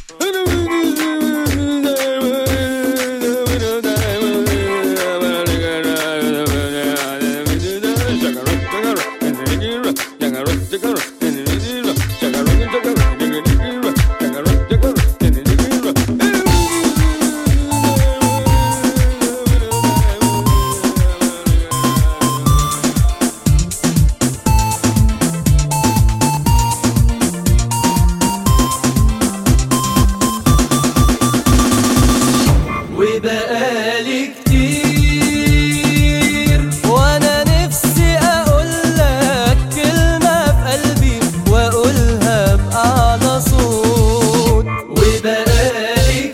وبقالي كتير وانا نفسي اقولك كلمة في قلبي واقولها بأعلى صوت وبقالي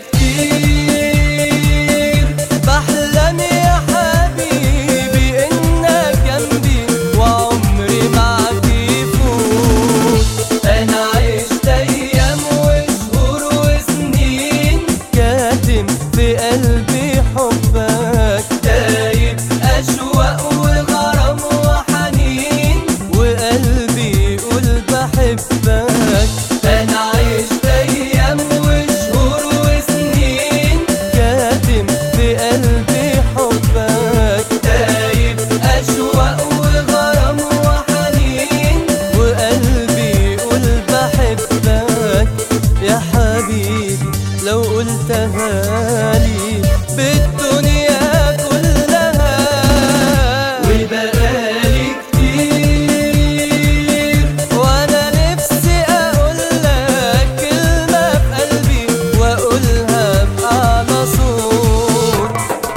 كتير بحلم يا حبيبي انك جنبي وعمري معك يفوت انا عشت ايام وشهور وسنين كاتم في قلبي حبك دايب اشواق وغرام وحنين وقلبي يقول بحبك انا عشت ايام وشهور وسنين كاتم في قلبي حبك دايب اشواق وغرام وحنين وقلبي يقول بحبك يا حبيبي لو قلتها لي بالدنيا كلها وبقالي كتير وانا نفسي اقولك كلمة في قلبي واقولها بأعلى صوت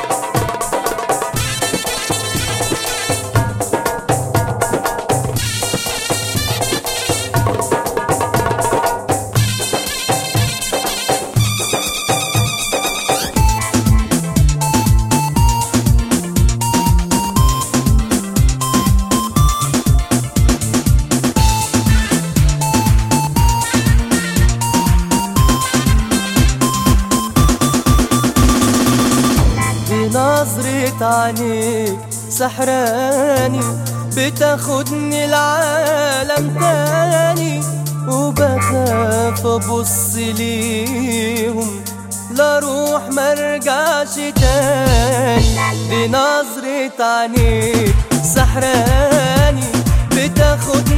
بنظرة عينيك سحراني بتاخدني العالم تاني وبخاف ابص ليهم لا روح مرجعش تاني بنظرة عينيك سحراني بتاخدني